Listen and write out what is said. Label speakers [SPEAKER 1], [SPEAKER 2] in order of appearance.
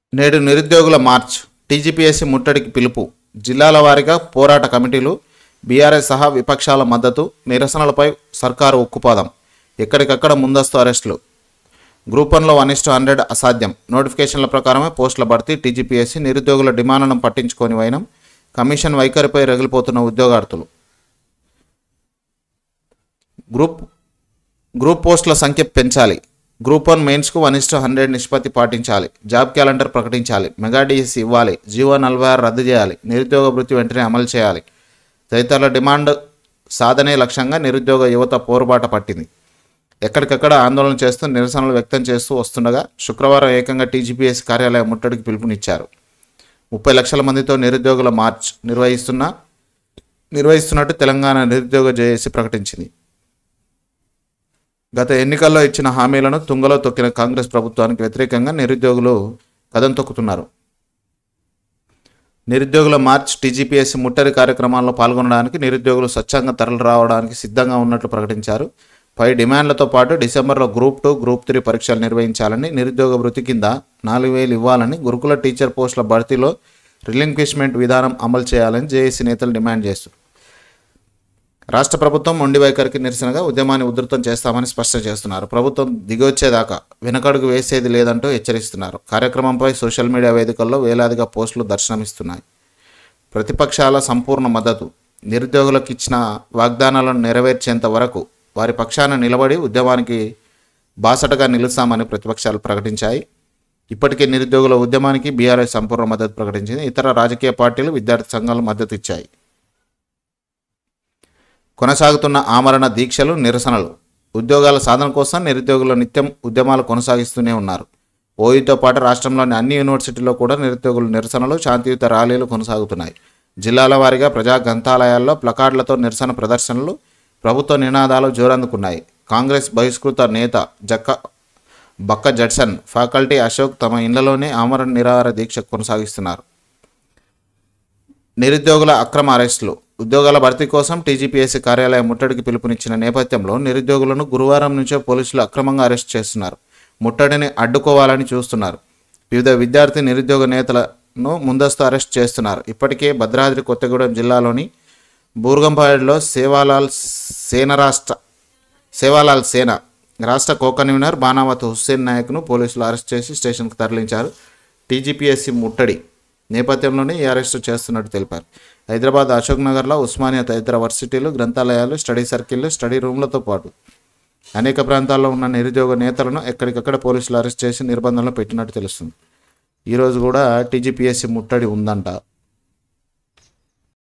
[SPEAKER 1] నేడు నిరుద్యోగుల March TGPSC ముట్టడికి పిలుపు జిల్లాల వారీగా పోరాట కమిటీలు బీఆర్ఎస్ సహా విపక్షాల మద్దతు నిరసనలపై సర్కారు ఉక్కుపాదం ఎక్కడికక్కడ ముందస్తు అరెస్టులు గ్రూప్ వన్లో వన్ ఇస్టు హండ్రెడ్ అసాధ్యం నోటిఫికేషన్ల ప్రకారమే పోస్టుల భర్తీ టీజీపీఎస్సీ నిరుద్యోగుల డిమాండ్లను పట్టించుకొని వైనం కమిషన్ వైఖరిపై రగిలిపోతున్న ఉద్యోగార్థులు గ్రూప్ గ్రూప్ పోస్టుల సంఖ్య పెంచాలి గ్రూప్ వన్ మెయిన్స్కు వన్ ఇస్టు హండ్రెడ్ నిష్పత్తి పాటించాలి జాబ్ క్యాలెండర్ ప్రకటించాలి మెగా డిఎస్సి ఇవ్వాలి జీవో నలభై ఆరు రద్దు చేయాలి నిరుద్యోగ వృత్తి వెంటనే అమలు చేయాలి తదితరుల డిమాండ్ సాధనే లక్ష్యంగా నిరుద్యోగ యువత పోరుబాట పట్టింది ఎక్కడికక్కడ ఆందోళన చేస్తూ నిరసనలు వ్యక్తం చేస్తూ వస్తుండగా శుక్రవారం ఏకంగా టీజీపీఎస్ కార్యాలయం ముట్టడికి పిలుపునిచ్చారు ముప్పై లక్షల మందితో నిరుద్యోగుల మార్చ్ నిర్వహిస్తున్న నిర్వహిస్తున్నట్టు తెలంగాణ నిరుద్యోగ జేఏసీ ప్రకటించింది గత ఎన్నికల్లో ఇచ్చిన హామీలను తుంగలో తొక్కిన కాంగ్రెస్ ప్రభుత్వానికి వ్యతిరేకంగా నిరుద్యోగులు కదం తొక్కుతున్నారు నిరుద్యోగుల మార్చ్ టీజీపీఎస్సీ ముట్టడి కార్యక్రమాల్లో పాల్గొనడానికి నిరుద్యోగులు స్వచ్ఛంగా తరలి రావడానికి సిద్ధంగా ఉన్నట్లు ప్రకటించారు పై డిమాండ్లతో పాటు డిసెంబర్లో గ్రూప్ టూ గ్రూప్ త్రీ పరీక్షలు నిర్వహించాలని నిరుద్యోగ వృత్తి కింద నాలుగు వేలు ఇవ్వాలని గురుకుల టీచర్ పోస్టుల భర్తీలో రిలింక్విష్మెంట్ విధానం అమలు చేయాలని జేఏసీ నేతలు డిమాండ్ చేస్తారు రాష్ట్ర ప్రభుత్వం మొండి వైఖరికి నిరసనగా ఉద్యమాన్ని ఉధృతం చేస్తామని స్పష్టం చేస్తున్నారు ప్రభుత్వం దిగొచ్చేదాకా వెనకడుగు వేసేది లేదంటూ హెచ్చరిస్తున్నారు కార్యక్రమంపై సోషల్ మీడియా వేదికల్లో వేలాదిగా పోస్టులు దర్శనమిస్తున్నాయి ప్రతిపక్షాల సంపూర్ణ మద్దతు నిరుద్యోగులకు ఇచ్చిన వాగ్దానాలను నెరవేర్చేంత వరకు వారి పక్షాన నిలబడి ఉద్యమానికి బాసటగా నిలుస్తామని ప్రతిపక్షాలు ప్రకటించాయి ఇప్పటికే నిరుద్యోగుల ఉద్యమానికి బీఆర్ఎస్ సంపూర్ణ మద్దతు ప్రకటించింది ఇతర రాజకీయ పార్టీలు విద్యార్థి సంఘాలు మద్దతు ఇచ్చాయి కొనసాగుతున్న ఆమరణ దీక్షలు నిరసనలు ఉద్యోగాల సాధన కోసం నిరుద్యోగులు నిత్యం ఉద్యమాలు కొనసాగిస్తూనే ఉన్నారు ఓయూతో పాటు రాష్ట్రంలోని అన్ని యూనివర్సిటీల్లో కూడా నిరుద్యోగుల నిరసనలు శాంతియుత ర్యాలీలు కొనసాగుతున్నాయి జిల్లాల వారీగా ప్రజా గ్రంథాలయాల్లో ప్లకార్డులతో నిరసన ప్రదర్శనలు ప్రభుత్వ నినాదాలు జోరందుకున్నాయి కాంగ్రెస్ బహిష్కృత నేత జక్క బక్క జడ్సన్ ఫ్యాకల్టీ అశోక్ తమ ఇళ్లలోనే ఆమరణ నిరాహార దీక్ష కొనసాగిస్తున్నారు నిరుద్యోగుల అక్రమ అరెస్టులు ఉద్యోగాల భర్తీ కోసం టీజీపీఎస్సీ కార్యాలయం ముట్టడికి పిలుపునిచ్చిన నేపథ్యంలో నిరుద్యోగులను గురువారం నుంచే పోలీసులు అక్రమంగా అరెస్ట్ చేస్తున్నారు ముట్టడిని అడ్డుకోవాలని చూస్తున్నారు వివిధ విద్యార్థి నిరుద్యోగ నేతలను ముందస్తు అరెస్ట్ చేస్తున్నారు ఇప్పటికే భద్రాద్రి కొత్తగూడెం జిల్లాలోని బూర్గంపాడులో సేవాలాల్ సేన రాష్ట్ర సేవాలాల్ సేన రాష్ట్ర కో కన్వీనర్ బానావత్ హుస్సేన్ నాయక్ను పోలీసులు అరెస్ట్ చేసి స్టేషన్కు తరలించారు టీజీపీఎస్సీ ముట్టడి నేపథ్యంలోనే ఈ అరెస్టు చేస్తున్నట్టు తెలిపారు హైదరాబాద్ అశోక్ నగర్లో ఉస్మానియా తదితర వర్సిటీలు గ్రంథాలయాలు స్టడీ సర్కిళ్ళు స్టడీ రూమ్లతో పాటు అనేక ప్రాంతాల్లో ఉన్న నిరుద్యోగ నేతలను ఎక్కడికక్కడ పోలీసులు అరెస్ట్ చేసి నిర్బంధంలో పెట్టినట్టు తెలుస్తుంది ఈరోజు కూడా టీజీపీఎస్సీ ముట్టడి ఉందంట